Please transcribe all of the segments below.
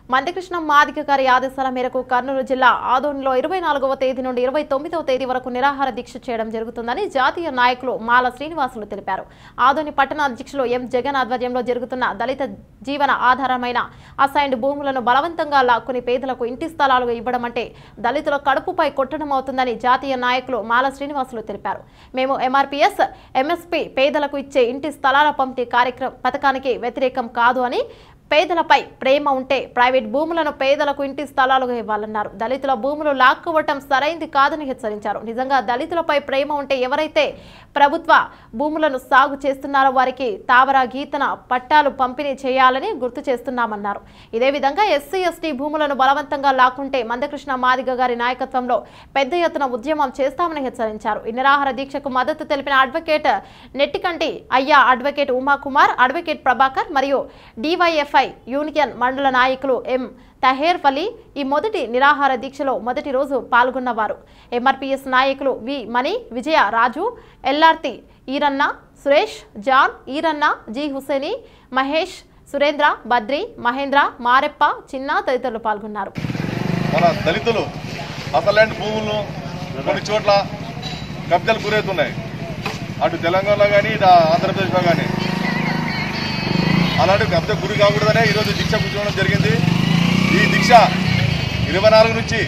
మందకృష్ణ మాదిక గారి ఆదేశాల మేరకు కర్నూలు జిల్లా ఆదోనిలో ఇరవై నాలుగవ తేదీ నుండి ఇరవై తొమ్మిదవ తేదీ వరకు నిరాహార దీక్ష చేయడం జరుగుతుందని జాతీయ నాయకులు మాల శ్రీనివాసులు తెలిపారు ఆదోని పట్టణ అధ్యక్షులు ఎం జగన్ ఆధ్వర్యంలో జరుగుతున్న దళిత జీవన ఆధారమైన అసైన్డ్ భూములను బలవంతంగా లాక్కుని పేదలకు ఇంటి స్థలాలు ఇవ్వడం అంటే దళితుల కడుపుపై కొట్టడం అవుతుందని జాతీయ నాయకులు మాల శ్రీనివాసులు తెలిపారు మేము ఎంఆర్పీఎస్ ఎంఎస్పీ పేదలకు ఇచ్చే ఇంటి స్థలాల పంపిణీ కార్యక్రమం పథకానికి వ్యతిరేకం కాదు అని పేదలపై ప్రేమ ఉంటే ప్రైవేట్ భూములను పేదలకు ఇంటి స్థలాలుగా ఇవ్వాలన్నారు దళితుల భూములు లాక్కోవటం సరైంది కాదని హెచ్చరించారు నిజంగా దళితులపై ప్రేమ ఉంటే ఎవరైతే ప్రభుత్వ భూములను సాగు చేస్తున్నారో వారికి తావరా గీతన పట్టాలు పంపిణీ చేయాలని గుర్తు చేస్తున్నామన్నారు ఇదే విధంగా ఎస్సీ ఎస్టీ భూములను బలవంతంగా లాక్కుంటే మందకృష్ణ మాదిగ గారి నాయకత్వంలో పెద్ద ఎత్తున ఉద్యమం చేస్తామని హెచ్చరించారు ఈ నిరాహార దీక్షకు మద్దతు తెలిపిన అడ్వకేట్ నెట్టికంటి అయ్యా అడ్వకేట్ ఉమాకుమార్ అడ్వకేట్ ప్రభాకర్ మరియు డివైఎఫ్ఐ యూనియన్ మండల నాయకులు ఎం తహేర్ ఫలీ ఈ మొదటి నిరాహార దీక్షలో మొదటి రోజు పాల్గొన్నవారు ఎంఆర్పీఎస్ నాయకులు వి మణి విజయ రాజు ఎల్ఆర్తి ఈరన్న సురేష్ జాన్ ఈరన్న జి హుసేని మహేష్ సురేంద్ర బద్రి మహేంద్ర మారెప్ప చిన్న తదితరులు పాల్గొన్నారు మన దళితులు అసలాంటి భూములు కొన్ని చోట్ల కబ్జాలు గురవుతున్నాయి అటు తెలంగాణలో కానీ ఇటు ఆంధ్రప్రదేశ్లో కానీ అలాంటి కబ్జా గురి కాకూడదనే ఈరోజు దీక్ష కూర్చోవడం జరిగింది ఈ దీక్ష ఇరవై నాలుగు నుంచి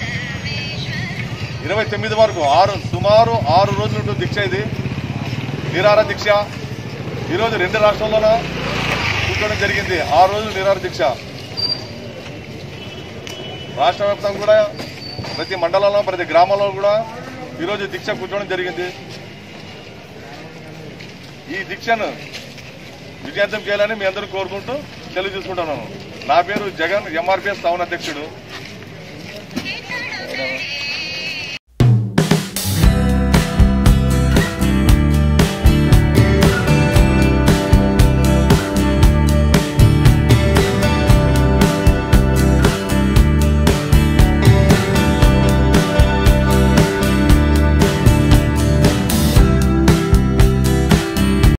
ఇరవై తొమ్మిది వరకు ఆరు సుమారు ఆరు రోజులు ఉంటుంది దీక్ష ఇది నిరార దీక్ష ఈరోజు రెండు రాష్ట్రాల్లోనూ కూర్చోవడం జరిగింది ఆరు రోజులు నిరార దీక్ష రాష్ట్ర వ్యాప్తంగా కూడా ప్రతి మండలంలో ప్రతి గ్రామంలో కూడా ఈరోజు దీక్ష కూర్చోవడం జరిగింది ఈ దీక్షను విజయవంతం చేయాలని మీ అందరూ కోరుకుంటూ తెలియజేసుకుంటున్నాను నా పేరు జగన్ ఎంఆర్పిఎస్ టౌన్ అధ్యక్షుడు